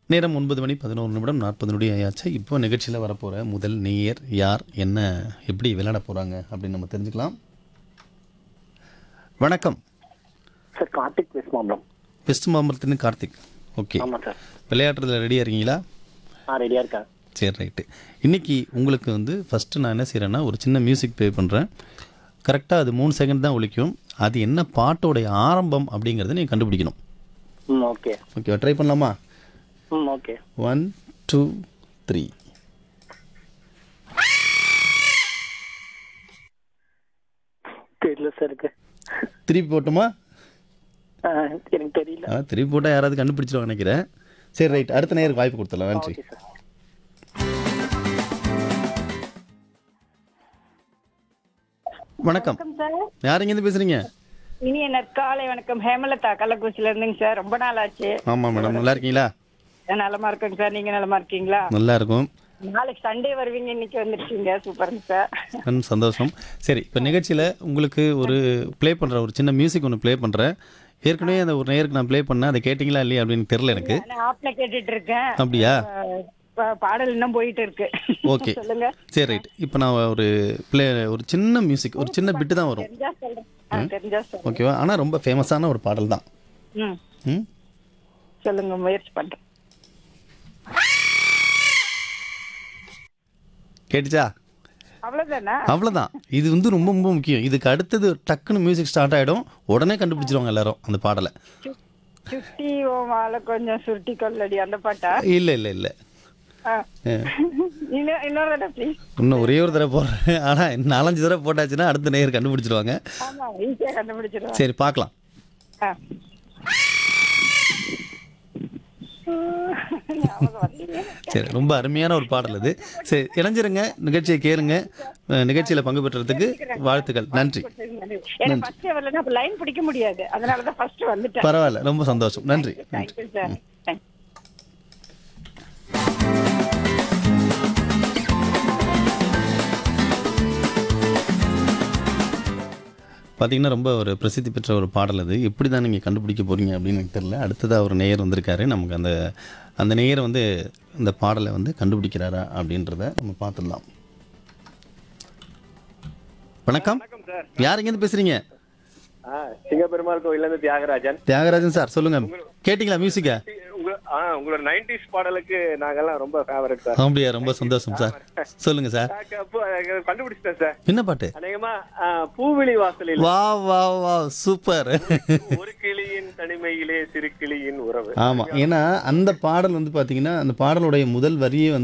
நேரம் ஒன்பது மணி பதினோரு நிமிடம் நாற்பது நொடி ஆயாச்சு இப்போ நிகழ்ச்சியில் வரப்போகிற முதல் நேயர் யார் என்ன எப்படி விளையாட போகிறாங்க அப்படின்னு நம்ம தெரிஞ்சுக்கலாம் வணக்கம் sir Karthik west Mambalam west மாம்பலத்துலேருந்து கார்த்திக் ஓகே ஆமாம் சார் விளையாடுறதுல ரெடியாக இருக்கீங்களா ஆ ரெடியாக இருக்கேன் சரி ரைட்டு இன்னைக்கு உங்களுக்கு வந்து ஃபஸ்ட்டு நான் என்ன செய்கிறேன்னா ஒரு சின்ன மியூசிக் ப்ளே பண்ணுறேன் கரெக்டாக அது மூணு செகண்ட் தான் ஒலிக்கும் அது என்ன பாட்டோடைய ஆரம்பம் அப்படிங்கிறத நீங்கள் கண்டுபிடிக்கணும் ம் ஓகே ஓகேவா ட்ரை பண்ணலாமா ம் ஓகே ஒன் டூ த்ரீ தெரியல சார் இருக்கு திருப்பி போட்டுமா ஆ, எனக்கு தெரியல ஆ திருப்பி போட்டால் யாராவது கண்டுபிடிச்சிருவாங்க நினைக்கிறேன் சரி ரைட் அடுத்த நேருக்கு வாய்ப்பு கொடுத்துடலாம் நன்றி ஓகே சார் வணக்கம் வணக்கம் சார் யார் இங்கேருந்து பேசுகிறீங்க இனிய நற்காலை வணக்கம் ஹேமலதா கள்ளக்குறிச்சில இருந்துங்க சார் ரொம்ப நாள் ஆச்சு ஆமாம் மேடம் நல்லா இருக்கீங்களா நான் நலமா இருக்கேங்க சார் நீங்க நலமா இருக்கீங்களா நல்லா இருக்கும் நாளைக்கு சண்டே வருவீங்க இன்னைக்கு வந்துருக்கீங்க சூப்பருங்க சார் ரொம்ப சந்தோஷம் சரி இப்போ நிகழ்ச்சியில் உங்களுக்கு ஒரு ப்ளே பண்ணுற ஒரு சின்ன மியூசிக் ஒன்று ப்ளே பண்ணுறேன் ஏற்கனவே அந்த ஒரு நேருக்கு நான் ப்ளே பண்ணேன் அதை கேட்டிங்களா இல்லையா அப்படின்னு தெரில எனக்கு நான் ஆப்ல கேட்டுட்டு இருக்கேன் அப்படியா அஹ், பா- பாடல் இன்னும் போயிட்டு இருக்கு ஓகே சொல்லுங்க சரி ரைட் இப்போ நான் ஒரு ப்ளே ஒரு சின்ன மியூசிக் ஒரு சின்ன பிட்டு தான் வரும் தெரிஞ்சா சொல்றேன் ஆ, தெரிஞ்சா சொல்றேன் ஓகேவா ஆனால் ரொம்ப ஃபேமஸான ஒரு பாடல் தான் ம் ம் சொல்லுங்க முயற்சி பண்றேன் கேட்டுச்சா அவ்வளவுதானா அவ்வளோதான் இது வந்து ரொம்ப ரொம்ப முக்கியம் இதுக்கு அடுத்தது டக்குன்னு மியூசிக் ஸ்டார்ட் ஆகிடும் உடனே கண்டுபிடிச்சிருவாங்க எல்லாரும் அந்த பாடலை சு- சுட்டி ஓ மாலை கொஞ்சம் சுருட்டி கொள்ளடி அந்த பாட்டா இல்லை இல்லை இல்லை ஆ. இன்னும் இன்னொரு தடவை ப்ளீஸ் இன்னும் ஒரே ஒரு தடவை போடுறேன் ஆனால் நாலஞ்சு தடவை போட்டாச்சுன்னா அடுத்த நேயர் கண்டுபிடிச்சிருவாங்க ஆமா ஈஸியா கண்டுபிடிச்சிருவேன் சரி பார்க்கலாம் ஆ. ஞாபகம் வரலையே. சரி ரொம்ப அருமையான ஒரு பாடல் அது சரி இணைஞ்சிருங்க நிகழ்ச்சியை கேளுங்க அஹ், நிகழ்ச்சியில் பங்கு பெற்றதுக்கு வாழ்த்துக்கள் நன்றி எனக்கு ஃபர்ஸ்ட் வரலன்னா அப்ப லைன் பிடிக்க முடியாது அதனால தான் ஃபர்ஸ்ட் வந்துட்டேன் பரவாயில்ல ரொம்ப சந்தோஷம் நன்றி நன்றி தேங்க்யூ சார் தேங்க்யூ பார்த்தீங்கன்னா ரொம்ப ஒரு பிரசித்தி பெற்ற ஒரு பாடல் அது எப்படி தான் நீங்கள் கண்டுபிடிக்க போகிறீங்க அப்படின்னு எனக்கு தெரியல அடுத்ததாக ஒரு நேயர் வந்திருக்காரு நமக்கு அந்த அந்த நேயர் வந்து இந்த பாடலை வந்து கண்டுபிடிக்கிறாரா அப்படின்றத நம்ம பார்த்துடலாம் வணக்கம் யார் இங்கேருந்து பேசுகிறீங்க ஆ, சிங்கப்பெருமாள் கோயில்ல இருந்து தியாகராஜன் தியாகராஜன் சார் சொல்லுங்கள் கேட்டிங்களா மியூசிக்கை உங்க ஆ, உங்களோட நைன்டிஸ் பாடலுக்கு நாங்கெல்லாம் ரொம்ப ஃபேவரட் சார் அப்படியா ரொம்ப சந்தோஷம் சார் சொல்லுங்கள் சார் ஆ, அப்போ, அஹ், கண்டுபிடிச்சிட்டேன் சார் என்ன பாட்டு அநேகமா ஆ, பூவிழி வாசலில் வா வா வா சூப்பர் ஒரு கிளியின் தனிமையிலே சிறு கிளியின் உறவு ஆமாம் ஏன்னா அந்த பாடல் வந்து பார்த்தீங்கன்னா அந்த பாடலுடைய முதல் வரியே வந்து